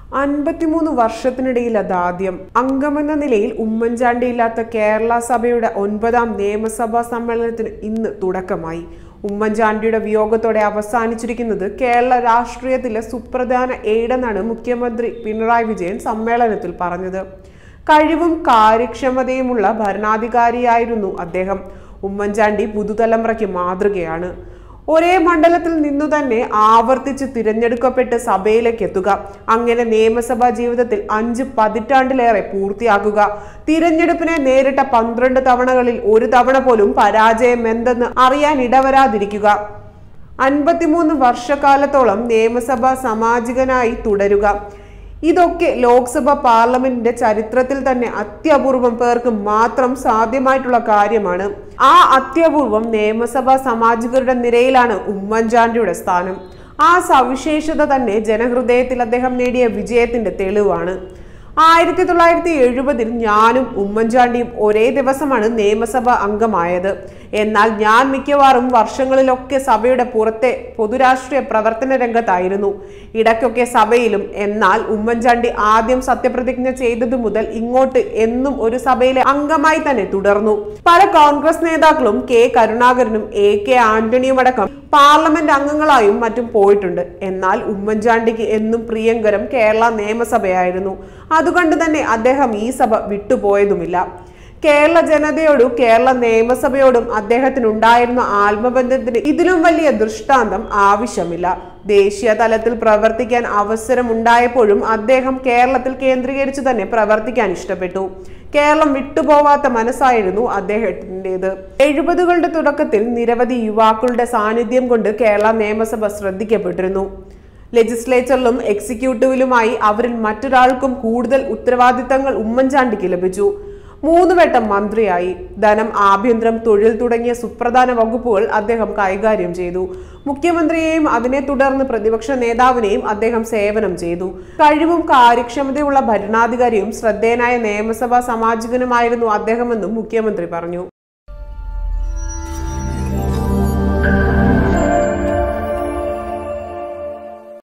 അൻപത്തിമൂന്ന് വർഷത്തിനിടയിൽ അതാദ്യം അംഗമെന്ന നിലയിൽ ഉമ്മൻചാണ്ടി ഇല്ലാത്ത കേരള സഭയുടെ ഒൻപതാം നിയമസഭാ സമ്മേളനത്തിന് ഇന്ന് തുടക്കമായി ഉമ്മൻചാണ്ടിയുടെ വിയോഗത്തോടെ അവസാനിച്ചിരിക്കുന്നത് കേരള രാഷ്ട്രീയത്തിലെ സുപ്രധാന ഏടെന്നാണ് മുഖ്യമന്ത്രി പിണറായി വിജയൻ സമ്മേളനത്തിൽ പറഞ്ഞത് കഴിവും കാര്യക്ഷമതയുമുള്ള ഭരണാധികാരിയായിരുന്നു അദ്ദേഹം ഉമ്മൻചാണ്ടി പുതുതലമുറയ്ക്ക് മാതൃകയാണ് ഒരേ മണ്ഡലത്തിൽ നിന്നു തന്നെ ആവർത്തിച്ച് തിരഞ്ഞെടുക്കപ്പെട്ട് സഭയിലേക്ക് എത്തുക അങ്ങനെ നിയമസഭാ ജീവിതത്തിൽ അഞ്ച് പതിറ്റാണ്ടിലേറെ പൂർത്തിയാക്കുക തിരഞ്ഞെടുപ്പിനെ നേരിട്ട പന്ത്രണ്ട് തവണകളിൽ ഒരു തവണ പോലും പരാജയം എന്തെന്ന് അറിയാൻ ഇടവരാതിരിക്കുക അൻപത്തിമൂന്ന് വർഷക്കാലത്തോളം നിയമസഭാ സാമാജികനായി തുടരുക ഇതൊക്കെ ലോക്സഭ പാർലമെന്റിന്റെ ചരിത്രത്തിൽ തന്നെ അത്യപൂർവം പേർക്ക് മാത്രം സാധ്യമായിട്ടുള്ള കാര്യമാണ് ആ അത്യപൂർവം നിയമസഭാ സാമാജികരുടെ നിരയിലാണ് ഉമ്മൻചാണ്ടിയുടെ സ്ഥാനം ആ സവിശേഷത തന്നെ ജനഹൃദയത്തിൽ അദ്ദേഹം നേടിയ വിജയത്തിന്റെ തെളിവാണ് ആയിരത്തി തൊള്ളായിരത്തി എഴുപതിൽ ഞാനും ഉമ്മൻചാണ്ടിയും ഒരേ ദിവസമാണ് നിയമസഭ അംഗമായത് എന്നാൽ ഞാൻ മിക്കവാറും വർഷങ്ങളിലൊക്കെ സഭയുടെ പുറത്തെ പൊതുരാഷ്ട്രീയ പ്രവർത്തന രംഗത്തായിരുന്നു ഇടയ്ക്കൊക്കെ സഭയിലും എന്നാൽ ഉമ്മൻചാണ്ടി ആദ്യം സത്യപ്രതിജ്ഞ ചെയ്തതു മുതൽ ഇങ്ങോട്ട് എന്നും ഒരു സഭയിലെ അംഗമായി തന്നെ തുടർന്നു പല കോൺഗ്രസ് നേതാക്കളും കെ കരുണാകരനും എ കെ ആന്റണിയും അടക്കം പാർലമെന്റ് അംഗങ്ങളായും മറ്റും പോയിട്ടുണ്ട് എന്നാൽ ഉമ്മൻചാണ്ടിക്ക് എന്നും പ്രിയങ്കരം കേരള നിയമസഭയായിരുന്നു അതുകൊണ്ട് തന്നെ അദ്ദേഹം ഈ സഭ വിട്ടുപോയതുമില്ല കേരള ജനതയോടും കേരള നിയമസഭയോടും അദ്ദേഹത്തിനുണ്ടായിരുന്ന ആത്മബന്ധത്തിന് ഇതിലും വലിയ ദൃഷ്ടാന്തം ആവശ്യമില്ല ദേശീയ തലത്തിൽ പ്രവർത്തിക്കാൻ അവസരമുണ്ടായപ്പോഴും അദ്ദേഹം കേരളത്തിൽ കേന്ദ്രീകരിച്ചു തന്നെ പ്രവർത്തിക്കാൻ ഇഷ്ടപ്പെട്ടു കേരളം വിട്ടുപോവാത്ത മനസ്സായിരുന്നു അദ്ദേഹത്തിൻ്റെത് എഴുപതുകളുടെ തുടക്കത്തിൽ നിരവധി യുവാക്കളുടെ സാന്നിധ്യം കൊണ്ട് കേരള നിയമസഭ ശ്രദ്ധിക്കപ്പെട്ടിരുന്നു ലെജിസ്ലേച്ചറിലും എക്സിക്യൂട്ടീവിലുമായി അവരിൽ മറ്റൊരാൾക്കും കൂടുതൽ ഉത്തരവാദിത്തങ്ങൾ ഉമ്മൻചാണ്ടിക്ക് ലഭിച്ചു മൂന്ന് വട്ടം മന്ത്രിയായി ധനം ആഭ്യന്തരം തൊഴിൽ തുടങ്ങിയ സുപ്രധാന വകുപ്പുകൾ അദ്ദേഹം കൈകാര്യം ചെയ്തു മുഖ്യമന്ത്രിയെയും അതിനെ തുടർന്ന് പ്രതിപക്ഷ നേതാവിനെയും അദ്ദേഹം സേവനം ചെയ്തു കഴിവും കാര്യക്ഷമതയുള്ള ഭരണാധികാരിയും ശ്രദ്ധേയനായ നിയമസഭാ സാമാജികനുമായിരുന്നു അദ്ദേഹമെന്നും മുഖ്യമന്ത്രി പറഞ്ഞു